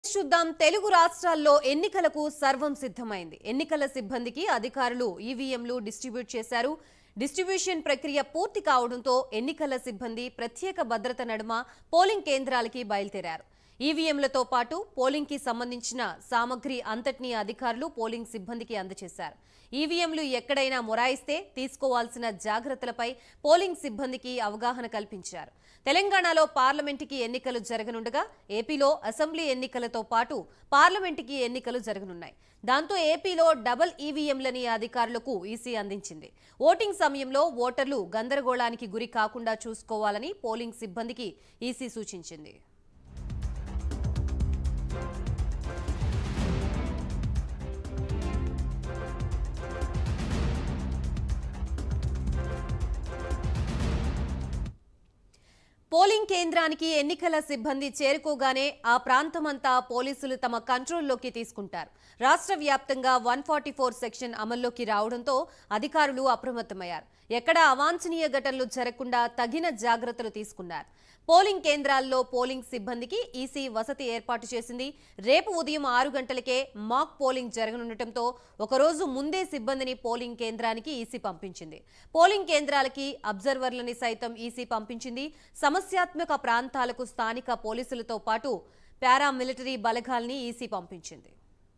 చూద్దాం తెలుగు రాష్ట్రాల్లో ఎన్నికలకు సర్వం సిద్ధమైంది ఎన్నికల సిబ్బందికి అధికారులు ఈవీఎంలు డిస్ట్రిబ్యూట్ చేశారు డిస్ట్రిబ్యూషన్ ప్రక్రియ పూర్తి కావడంతో ఎన్నికల సిబ్బంది ప్రత్యేక భద్రత నడుమ పోలింగ్ కేంద్రాలకి బయలుదేరారు ఈవీఎంలతో పాటు పోలింగ్కి సంబంధించిన సామగ్రి అంతటినీ అధికారులు పోలింగ్ సిబ్బందికి అందజేశారు ఈవీఎంలు ఎక్కడైనా మొరాయిస్తే తీసుకోవాల్సిన జాగ్రత్తలపై పోలింగ్ సిబ్బందికి అవగాహన కల్పించారు తెలంగాణలో పార్లమెంటుకి ఎన్నికలు జరగనుండగా ఏపీలో అసెంబ్లీ ఎన్నికలతో పాటు పార్లమెంటుకి ఎన్నికలు జరగనున్నాయి దాంతో ఏపీలో డబుల్ ఈవీఎంలని అధికారులకు ఈసీ అందించింది ఓటింగ్ సమయంలో ఓటర్లు గందరగోళానికి గురి కాకుండా చూసుకోవాలని పోలింగ్ సిబ్బందికి ఈసీ సూచించింది పోలింగ్ కేంద్రానికి ఎన్నికల సిబ్బంది చేరుకోగానే ఆ ప్రాంతమంతా పోలీసులు తమ కంట్రోల్లోకి తీసుకుంటారు రాష్ట్ర వ్యాప్తంగా వన్ ఫార్టీ ఫోర్ సెక్షన్ అమల్లోకి రావడంతో అధికారులు అప్రమత్తమయ్యారు ఎక్కడ అవాంఛనీయ ఘటనలు జరగకుండా తగిన జాగ్రత్తలు తీసుకున్నారు పోలింగ్ కేంద్రాల్లో పోలింగ్ సిబ్బందికి ఈసీ వసతి ఏర్పాటు చేసింది రేపు ఉదయం ఆరు గంటలకే మాక్ పోలింగ్ జరగనుండటంతో ఒకరోజు ముందే సిబ్బందిని పోలింగ్ కేంద్రానికి ఈసీ పంపించింది పోలింగ్ కేంద్రాలకి అబ్జర్వర్లని సైతం ఈసీ పంపించింది సమస్యాత్మక ప్రాంతాలకు స్థానిక పోలీసులతో పాటు పారామిలిటరీ బలగాల్ని ఈసీ పంపించింది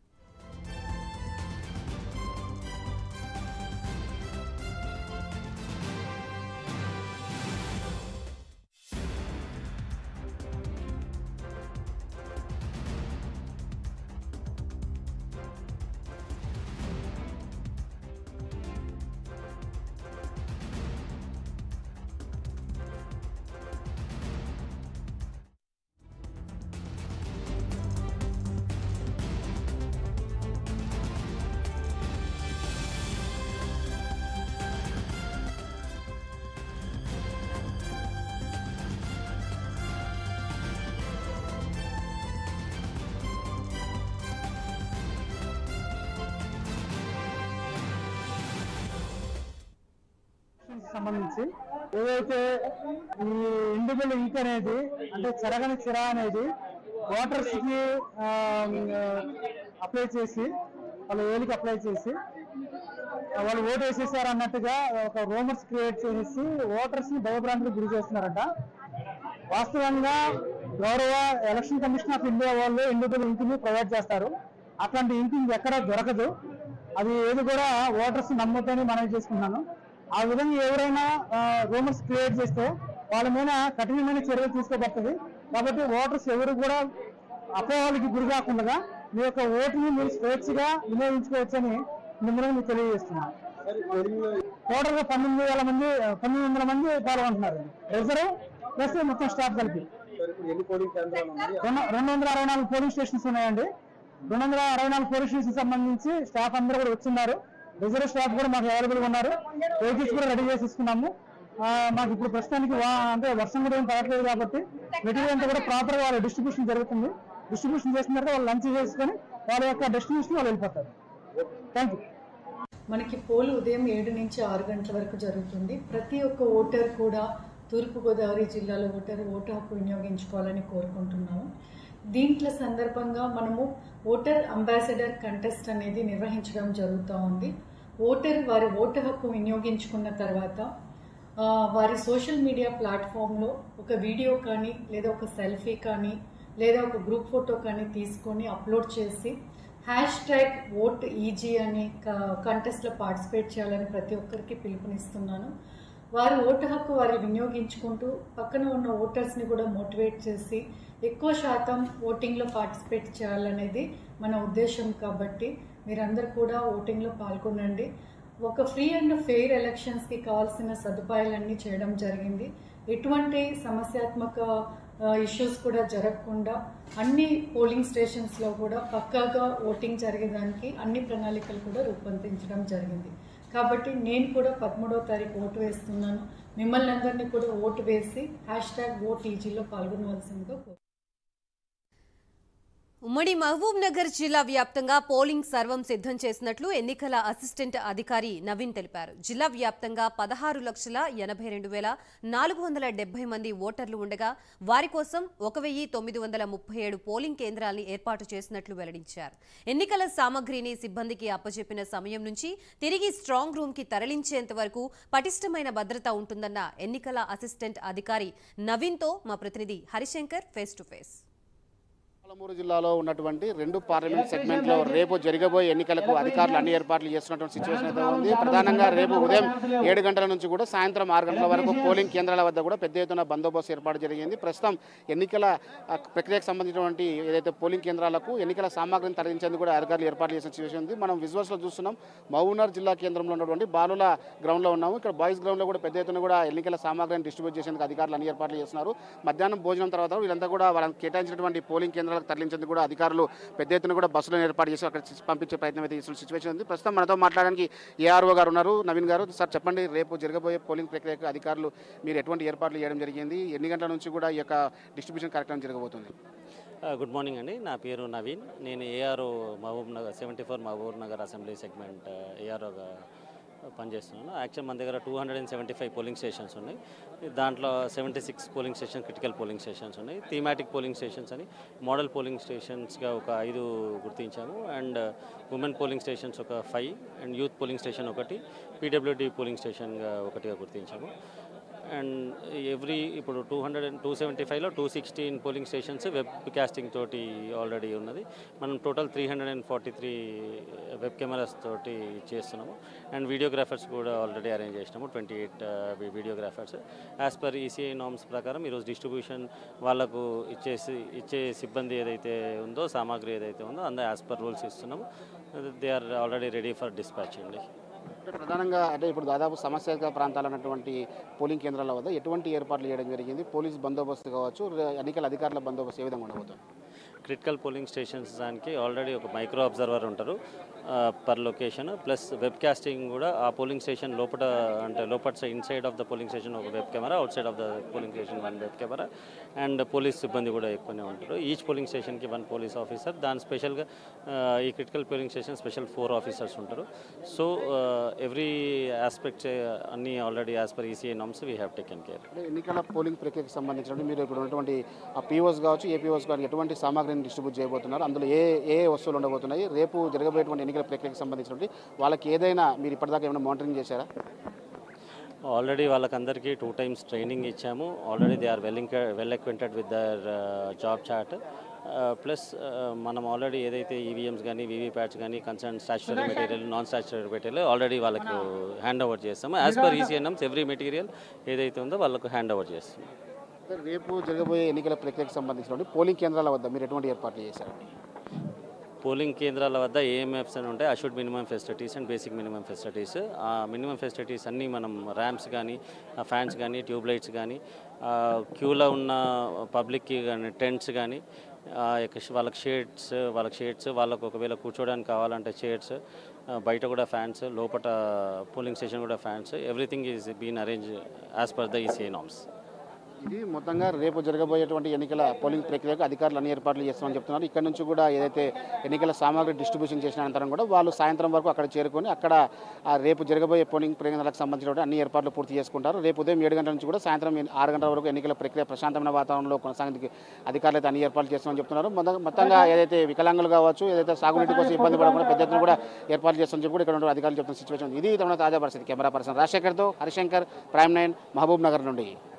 సంబంధించి ఏదైతే ఈ ఇండివిజువల్ ఇంక్ అనేది అంటే చెరగని చిర అనేది ఓటర్స్ కి అప్లై చేసి వాళ్ళ ఏలికి అప్లై చేసి ఆ, వాళ్ళు ఓటు వేసేసారు అన్నట్టుగా ఒక రూమర్స్ క్రియేట్ చేసి ఓటర్స్ ని భయభ్రాంతికి గురి చేస్తున్నారట వాస్తవంగా గౌరవ ఎలక్షన్ కమిషన్ ఆఫ్ ఇండియా వాళ్ళు ఇండివిజువల్ ఇంక్ ని ప్రొవైడ్ చేస్తారు అట్లాంటి ఇంక్ ఎక్కడ దొరకదు అది ఏది కూడా ఓటర్స్ నమ్మొద్దని మనం చేసుకుంటున్నాను ఆ విధంగా ఎవరైనా రూమర్స్ క్రియేట్ చేస్తే వాళ్ళ మీద కఠినమైన చర్యలు తీసుకోబడుతుంది కాబట్టి ఓటర్స్ ఎవరు కూడా అపోహలకి గురి కాకుండా మీ యొక్క ఓటుని మీరు స్వేచ్ఛగా వినియోగించుకోవచ్చని మిమ్మల్ని మీకు తెలియజేస్తున్నాను టోటల్ గా పన్నెండు వేల మంది పన్నెండు వందల మంది పాల్గొంటున్నారు రిజర్వ్ ప్లస్ మొత్తం స్టాఫ్ కలిపి ఎన్ని పోలింగ్ కేంద్రాలు ఉన్నాయి రెండు రెండు వందల అరవై నాలుగు పోలింగ్ స్టేషన్స్ ఉన్నాయండి రెండు వందల అరవై నాలుగు పోలింగ్ స్టేషన్ సంబంధించి స్టాఫ్ అందరూ కూడా వచ్చిన్నారు రిజర్వ్ స్టాఫ్ కూడా మాకు అవైలబుల్ గా ఉన్నారు వెహికల్స్ కూడా రెడీ చేసి ఇస్తున్నాము ఆ, మాకు ఇప్పుడు ప్రస్తుతానికి వా- అంటే వర్షం కూడా ఏం పడట్లేదు కాబట్టి మెటీరియల్ అంతా కూడా ప్రాపర్ గా వాళ్ళ డిస్ట్రిబ్యూషన్ జరుగుతుంది డిస్ట్రిబ్యూషన్ చేసిన తర్వాత వాళ్ళు లంచ్ చేసుకొని వాళ్ళ యొక్క డెస్టినేషన్ వాళ్ళు వెళ్ళిపోతారు థ్యాంక్ యూ మనకి పోలు ఉదయం ఏడు నుంచి ఆరు గంటల వరకు జరుగుతుంది ప్రతి ఒక్క ఓటర్ కూడా తూర్పుగోదావరి జిల్లాలో ఓటర్ ఓటు హక్కు వినియోగించుకోవాలని కోరుకుంటున్నాము దీంట్లో సందర్భంగా మనము ఓటర్ అంబాసిడర్ కంటెస్ట్ అనేది నిర్వహించడం జరుగుతూ ఉంది ఓటర్ వారి ఓటు హక్కు వినియోగించుకున్న తర్వాత ఆ, వారి సోషల్ మీడియా ప్లాట్ఫామ్లో ఒక వీడియో కానీ లేదా ఒక సెల్ఫీ కానీ లేదా ఒక గ్రూప్ ఫోటో కానీ తీసుకొని అప్లోడ్ చేసి హ్యాష్ ట్యాగ్ ఓట్ ఈజీ అనే కంటెస్ట్లో పార్టిసిపేట్ చేయాలని ప్రతి ఒక్కరికి పిలుపునిస్తున్నాను వారి ఓటు హక్కు వారు వినియోగించుకుంటూ పక్కన ఉన్న ఓటర్స్ని కూడా మోటివేట్ చేసి ఎక్కువ శాతం ఓటింగ్లో పార్టిసిపేట్ చేయాలనేది మన ఉద్దేశం కాబట్టి మీరందరూ కూడా ఓటింగ్లో పాల్గొనండి ఒక ఫ్రీ అండ్ ఫెయిర్ ఎలక్షన్స్కి కావాల్సిన సదుపాయాలన్నీ చేయడం జరిగింది ఎటువంటి సమస్యాత్మక ఇష్యూస్ కూడా జరగకుండా అన్ని పోలింగ్ స్టేషన్స్లో కూడా పక్కాగా ఓటింగ్ జరిగేదానికి అన్ని ప్రణాళికలు కూడా రూపొందించడం జరిగింది కాబట్టి నేను కూడా పదమూడవ తారీఖు ఓటు వేస్తున్నాను మిమ్మల్ని అందరినీ కూడా ఓటు వేసి హ్యాష్ ట్యాగ్ ఓట్ ఈజీలో పాల్గొనవలసిందిగా కోరుతున్నాను ఉమ్మడి మహబూబ్ నగర్ జిల్లా వ్యాప్తంగా పోలింగ్ సర్వం సిద్ధం చేసినట్లు ఎన్నికల అసిస్టెంట్ అధికారి నవీన్ తెలిపారు జిల్లా వ్యాప్తంగా పదహారు లక్షల ఎనభై రెండు వేల నాలుగు వందల డెబ్బై మంది ఓటర్లు ఉండగా వారి కోసం ఒక వెయ్యి తొమ్మిది వందల ముప్పై ఏడు పోలింగ్ కేంద్రాల్ని ఏర్పాటు చేసినట్లు వెల్లడించారు ఎన్నికల సామగ్రిని సిబ్బందికి అప్పచెప్పిన సమయం నుంచి తిరిగి స్ట్రాంగ్ రూమ్ కి తరలించేంత వరకు పటిష్టమైన భద్రత ఉంటుందన్న ఎన్నికల అసిస్టెంట్ అధికారి నవీన్తో మా ప్రతినిధి Harishankar face to face Palamuru జిల్లాలో ఉన్నటువంటి రెండు పార్లమెంట్ సెగ్మెంట్లో రేపు జరగబోయే ఎన్నికలకు అధికారులు అన్ని ఏర్పాట్లు చేస్తున్నటువంటి సిచ్యువేషన్ అయితే ఉంది ప్రధానంగా రేపు ఉదయం ఏడు గంటల నుంచి కూడా సాయంత్రం ఆరు గంటల వరకు పోలింగ్ కేంద్రాల వద్ద కూడా పెద్ద ఎత్తున బందోబస్తు ఏర్పాటు జరిగింది ప్రస్తుతం ఎన్నికల ఆ, ప్రక్రియకు సంబంధించినటువంటి ఏదైతే పోలింగ్ కేంద్రాలకు ఎన్నికల సామాగ్రిని తరలించేందుకు కూడా అధికారులు ఏర్పాట్లు చేసిన సిచ్యువేషన్ ఉంది మనం విజువల్స్లో చూస్తున్నాం మహబూబ్నగర్ జిల్లా కేంద్రంలో ఉన్నటువంటి బాలుల గ్రౌండ్లో ఉన్నాము ఇక్కడ బాయ్స్ గ్రౌండ్లో కూడా పెద్ద ఎత్తున కూడా ఎన్నికల సామాగ్రిని డిస్ట్రిబ్యూట్ చేసేందుకు అధికారులు అన్ని ఏర్పాట్లు చేస్తున్నారు మధ్యాహ్నం భోజనం తర్వాత వీళ్ళంతా కూడా వాళ్ళకి కేటాయించినటువంటి పోలింగ్ కేంద్రాలకు తరలించేందుకు కూడా అధికారులు పెద్ద ఎత్తున కూడా బస్సులను ఏర్పాటు చేసి అక్కడ పంపించే ప్రయత్నం అయితే చేస్తున్న సిచ్యువేషన్ ఉంది ప్రస్తుతం మనతో మాట్లాడడానికి ఏఆర్ఓ గారు ఉన్నారు నవీన్ గారు సార్ చెప్పండి రేపు జరగబోయే పోలింగ్ ప్రక్రియకు అధికారులు మీరు ఎటువంటి ఏర్పాట్లు చేయడం జరిగింది ఎన్ని గంటల నుంచి కూడా ఈ యొక్క డిస్ట్రిబ్యూషన్ కార్యక్రమం జరగబోతుంది ఆ, గుడ్ మార్నింగ్ అండి నా పేరు నవీన్ నేను ARO Mahabubnagar seventy four Mahabubnagar assembly segment ఏఆర్ఓగా పనిచేస్తున్నాను యాక్చువల్ మన దగ్గర two hundred and seventy five polling stations ఉన్నాయి దాంట్లో seventy six polling station critical polling stations ఉన్నాయి థీమాటిక్ పోలింగ్ స్టేషన్స్ అని మోడల్ పోలింగ్ స్టేషన్స్గా ఒక ఐదు గుర్తించాము అండ్ ఉమెన్ పోలింగ్ స్టేషన్స్ ఒక five and youth polling station ఒకటి పీడబ్ల్యూడి పోలింగ్ స్టేషన్గా ఒకటిగా గుర్తించాము అండ్ ఎవ్రీ ఇప్పుడు two hundred and two seventy ఫైవ్లో two sixteen polling stations web casting తోటి ఆల్రెడీ ఉన్నది మనం total three hundred and forty three web cameras తోటి చేస్తున్నాము అండ్ వీడియోగ్రాఫర్స్ కూడా ఆల్రెడీ అరేంజ్ చేసినాము twenty eight videographers as per ECI norms ప్రకారం ఈరోజు డిస్ట్రిబ్యూషన్ వాళ్ళకు ఇచ్చేసి ఇచ్చే సిబ్బంది ఏదైతే ఉందో సామాగ్రి ఏదైతే ఉందో అందా యాజ్ పర్ రూల్స్ ఇస్తున్నాము they are already ready for dispatch అండి అంటే ప్రధానంగా అంటే ఇప్పుడు దాదాపు సమస్యాత్మక ప్రాంతాలు ఉన్నటువంటి పోలింగ్ కేంద్రాల వద్ద ఎటువంటి ఏర్పాట్లు చేయడం జరిగింది పోలీస్ బందోబస్తు కావచ్చు రే- ఎన్నికల అధికారుల బందోబస్తు ఏ విధంగా ఉండబోతుంది క్రిటికల్ పోలింగ్ స్టేషన్స్ దానికి ఆల్రెడీ ఒక మైక్రో అబ్జర్వర్ ఉంటారు per location plus web casting కూడా ఆ పోలింగ్ స్టేషన్ లోపల అంటే లోపల inside of the polling station ఒక web camera outside of the polling station one web camera and police సిబ్బంది కూడా ఎక్కువనే ఉంటారు ఈచ్ పోలింగ్ స్టేషన్కి వన్ పోలీస్ ఆఫీసర్ దాని స్పెషల్గా ఈ critical polling station special four officers ఉంటారు సో ఎవ్రీ ఆస్పెక్ట్స్ అన్నీ already as per ECI norms we have taken care అంటే ఎన్నికల పోలింగ్ ప్రక్రియకు సంబంధించిన మీరు ఇప్పుడు ఉన్నటువంటి ఆ పీఓస్ కావచ్చు ఏపీఓస్ కానీ ఎటువంటి సామాగ్రిని డిస్ట్రిబ్యూట్ చేయబోతున్నారు అందులో ఏ ఏ వస్తువులు ఉండబోతున్నాయి రేపు జరగబోయేటువంటి ఎన్నికల ప్రక్రియకు సంబంధించినటువంటి వాళ్ళకి ఏదైనా మీరు ఇప్పటిదాకా ఏమైనా మానిటరింగ్ చేశారా ఆల్రెడీ వాళ్ళకందరికీ టూ టైమ్స్ ట్రైనింగ్ ఇచ్చాము already they are well well acquainted with their job chart plus మనం ఆల్రెడీ ఏదైతే ఈవీఎంస్ కానీ వీవీప్యాట్స్ కానీ concern statutory material non statutory material already వాళ్ళకు హ్యాండ్ ఓవర్ చేస్తాము as per ECI norms every material ఏదైతే ఉందో వాళ్ళకు హ్యాండ్ ఓవర్ చేస్తాము అంటే రేపు జరగబోయే ఎన్నికల ప్రక్రియకు సంబంధించినటువంటి పోలింగ్ కేంద్రాల వద్ద మీరు ఎటువంటి ఏర్పాట్లు చేశారు పోలింగ్ కేంద్రాల వద్ద ఏఎంఎఫ్స్ అని ఉంటాయి assured minimum facilities and basic minimum facilities ఆ మినిమం ఫెసిలిటీస్ అన్నీ మనం ర్యాంప్స్ కానీ ఫ్యాన్స్ కానీ ట్యూబ్ లైట్స్ కానీ క్యూలో ఉన్న పబ్లిక్కి కానీ టెంట్స్ కానీ ఆ యొక్క ష- వాళ్ళకి షేడ్స్ వాళ్ళకి షేడ్స్ వాళ్ళకు ఒకవేళ కూర్చోడానికి కావాలంటే చైర్స్ బయట కూడా ఫ్యాన్స్ లోపల పోలింగ్ స్టేషన్ కూడా fans everything is been arrange as per the ECI norms ఇది మొత్తంగా రేపు జరగబోయేటువంటి ఎన్నికల పోలింగ్ ప్రక్రియకు అధికారులు అన్ని ఏర్పాట్లు చేస్తామని చెప్తున్నారు ఇక్కడ నుంచి కూడా ఏదైతే ఎన్నికల సామాగ్రి డిస్ట్రిబ్యూషన్ చేసిన అనంతరం కూడా వాళ్ళు సాయంత్రం వరకు అక్కడ చేరుకొని అక్కడ ఆ రేపు జరగబోయే పోలింగ్ ప్రక్రియలకు సంబంధించినటువంటి అన్ని ఏర్పాట్లు పూర్తి చేసుకుంటారు రేపు ఉదయం ఏడు గంటల నుంచి కూడా సాయంత్రం ఆరు గంటల వరకు ఎన్నికల ప్రక్రియ ప్రశాంతమైన వాతావరణంలో కొనసాగేందుకు అధికారులు అయితే అన్ని ఏర్పాట్లు చేస్తామని చెప్తున్నారు మొత్తం- మొత్తంగా ఏదైతే వికలాంగులు కావచ్చు ఏదైతే సాగునీటి కోసం ఇబ్బంది పడకుండా పెద్ద ఎత్తున కూడా ఏర్పాట్లు చేస్తామని చెప్పి కూడా ఇక్కడ ఉన్న అధికారులు చెప్తున్న సిచ్యువేషన్ ఇది తమ తాజా పరిస్థితి కెమెరా పర్సన్ రాజశేఖర్తో Harishankar prime nine Mahabubnagar నుండి